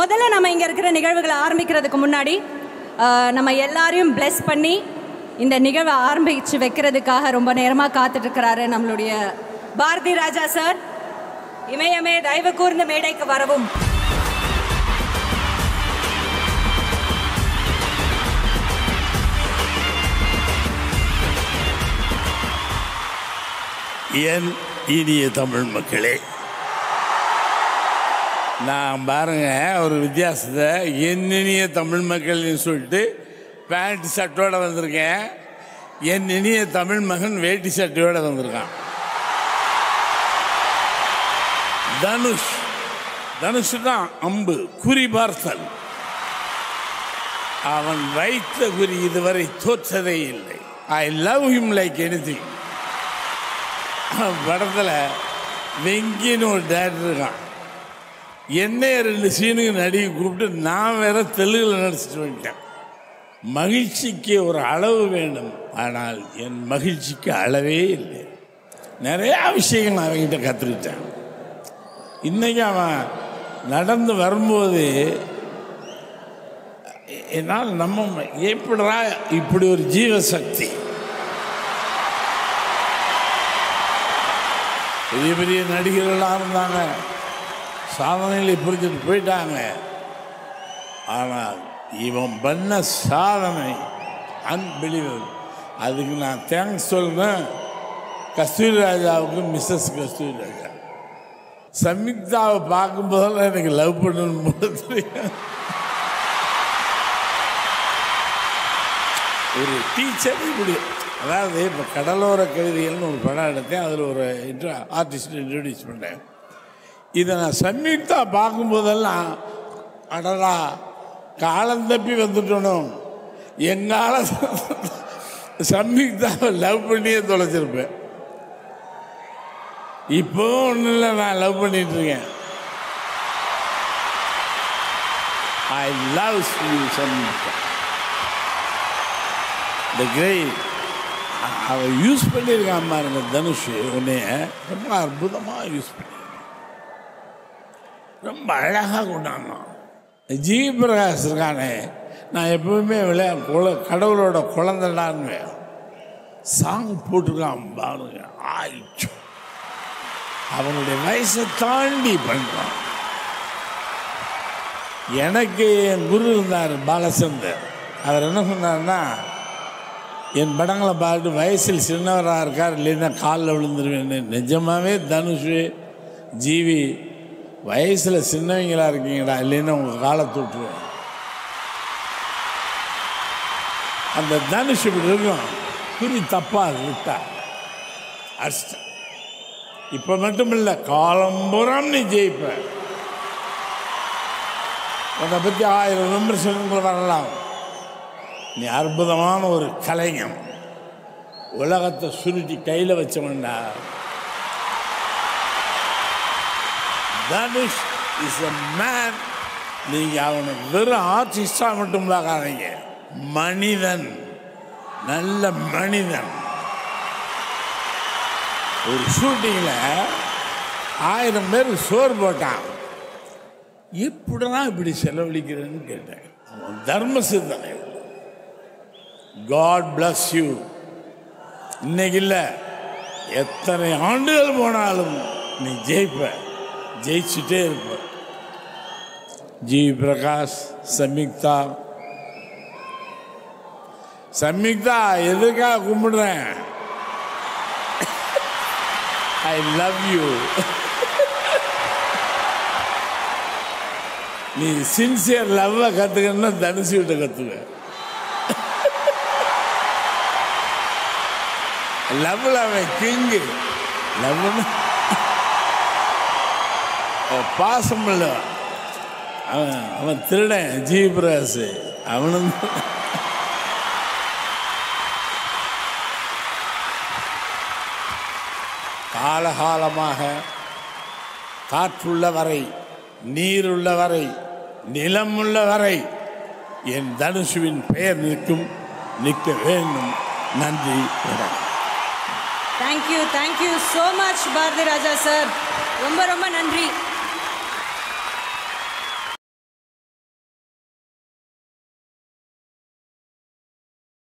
முதல்ல நம்ம இங்கே இருக்கிற நிகழ்வுகளை ஆரம்பிக்கிறதுக்கு முன்னாடி அஹ், நம்ம எல்லாரையும் bless பண்ணி இந்த நிகழ்வை ஆரம்பிச்சு வைக்கிறதுக்காக ரொம்ப நேரமாக காத்துட்டு இருக்கிறாரு நம்மளுடைய பாரதி ராஜா சார் இமயமே தயவு கூர்ந்த மேடைக்கு வரவும் என் இனிய தமிழ் மக்களே நான் பாருங்க ஒரு வித்தியாசத்தை என் இனிய தமிழ் மக்கள்னு சொல்லிட்டு பேண்ட் ஷர்ட்டோட வந்திருக்கேன் என் இனிய தமிழ் மகன் வேட்டி சட்டையோட வந்திருக்கான் தனுஷ் தனுஷ் தான் அம்பு குறி பார்த்தல் அவன் வைத்த குறி இதுவரை தோற்றதே இல்லை I love him like anything படத்தில் வெங்கின்னு ஒரு டேரக்டர் இருக்கான் என்னைய ரெண்டு சீனுக்கு நடிகை கூப்பிட்டு நான் வேற தெலுங்குல நடிச்சிட்டு வந்துட்டேன் மகிழ்ச்சிக்கு ஒரு அளவு வேண்டும் ஆனால் என் மகிழ்ச்சிக்கு அளவே இல்லை நிறையா விஷயங்கள் நான் அவன்கிட்ட கற்றுக்கிட்டேன் இன்னைக்கு அவன் நடந்து வரும்போது என்னால் நம்ம எப்படிடா இப்படி ஒரு ஜீவசக்தி பெரிய பெரிய நடிகர்களாக இருந்தாங்க சாதனைகளை புரிஞ்சுட்டு போயிட்டாங்க ஆனால் இவன் பண்ண சாதனை அன்பிலிவபிள் அதுக்கு நான் தேங்க்ஸ் சொல்லுவேன் கஸ்தூரி ராஜாவுக்கு மிஸ்ஸஸ் கஸ்தூரி ராஜா சம்யுக்தாவை பார்க்கும்போதெல்லாம் எனக்கு லவ் பண்ணணும் போல தெரியும் ஒரு டீச்சர் இப்படி அதாவது இப்போ கடலோர கவிதைகள்னு ஒரு படம் எடுத்தேன் அதில் ஒரு இன்ட்ரோ ஆர்டிஸ்ட் இன்ட்ரடியூஸ் பண்ணேன் இதை நான் சம்யுக்தா பார்க்கும்போதெல்லாம் அடடா காலம் தப்பி வந்துட்டணும் எங்கால சம்யுக்தாவை லவ் பண்ணியே தொலைச்சிருப்பேன் இப்போ ஒன்றும் இல்லை நான் லவ் பண்ணிட்டு இருக்கேன் ஐ லவ் யூ சம்யுக்தா இந்த கிரேட் அவ யூஸ் பண்ணியிருக்கான் பாருங்க தனுஷ் உன்னைய ரொம்ப அற்புதமாக யூஸ் பண்ணியிருக்கான் ரொம்ப அழகாக கொண்டாடினான் ஜி பிரகாஷ் இருக்கானே நான் எப்பவுமே விளையா குல கடவுளோட குழந்தைடான்னு சாங் போட்டிருக்கான் பாருங்க ஆயிடுச்சு அவனுடைய வயசை தாண்டி பண்ணுறான் எனக்கு என் குரு இருந்தார் பாலச்சந்தர் அவர் என்ன சொன்னார்னா என் படங்களை பார்த்து வயசில் சின்னவராக இருக்கார் இல்லைன்னா காலில் விழுந்துருவேன்னு நிஜமாகவே தனுஷ் ஜீவி வயசில் சின்னவங்களா இருக்கீங்கடா இல்லைன்னா உங்கள் காலை தூட்டுருவேன் அந்த தனுஷ் இப்படி இருக்கும் குறி தப்பாக விட்டா அடிச்சிட்ட இப்போ மட்டும் இல்லை காலம்புறம் நீ ஜெயிப்ப உன்னை பற்றி ஆயிரம் விமர்சனங்கள் வரலாம் நீ அற்புதமான ஒரு கலைஞன் உலகத்தை சுருட்டி கையில் வச்சவன்டா தனுஷ் இஸ் a மேன் நீங்கள் அவனை வெறும் ஆர்டிஸ்டாக மட்டும் பார்க்காதீங்க மனிதன் நல்ல மனிதன் ஒரு ஷூட்டிங்கில் ஆயிரம் பேர் சோறு போட்டான் எப்படிதான் இப்படி செலவழிக்கிறேன்னு கேட்டேன் அவன் தர்ம சிந்தனை காட் பிளஸ் யூ இன்னைக்கு இல்லை எத்தனை ஆண்டுகள் போனாலும் நீ ஜெயிப்ப ஜெயிச்சுட்டே இருப்ப ஜி பிரகாஷ் சம்யுக்தா சம்யுக்தா எதுக்காக கும்பிடுறேன் ஐ லவ் யூ நீ சின்சியர் லவ்வை கற்றுக்கணும்னா தனுசு விட்ட கற்றுவேன் லவ்ல அவன் கிங்கு லவ்னு பாசம் இல்லை அவன் அவன் திருடன் ஜீப்ராஸ் அவனும் காலகாலமாக காற்றுள்ள வரை நீருள்ள வரை நிலமுள்ள வரை என் தனுஷுவின் பெயர் நிற்கும் நிற்க வேண்டும் நன்றி வணக்கம் thank you thank you so much Bharathi Raja sir ரொம்ப ரொம்ப நன்றி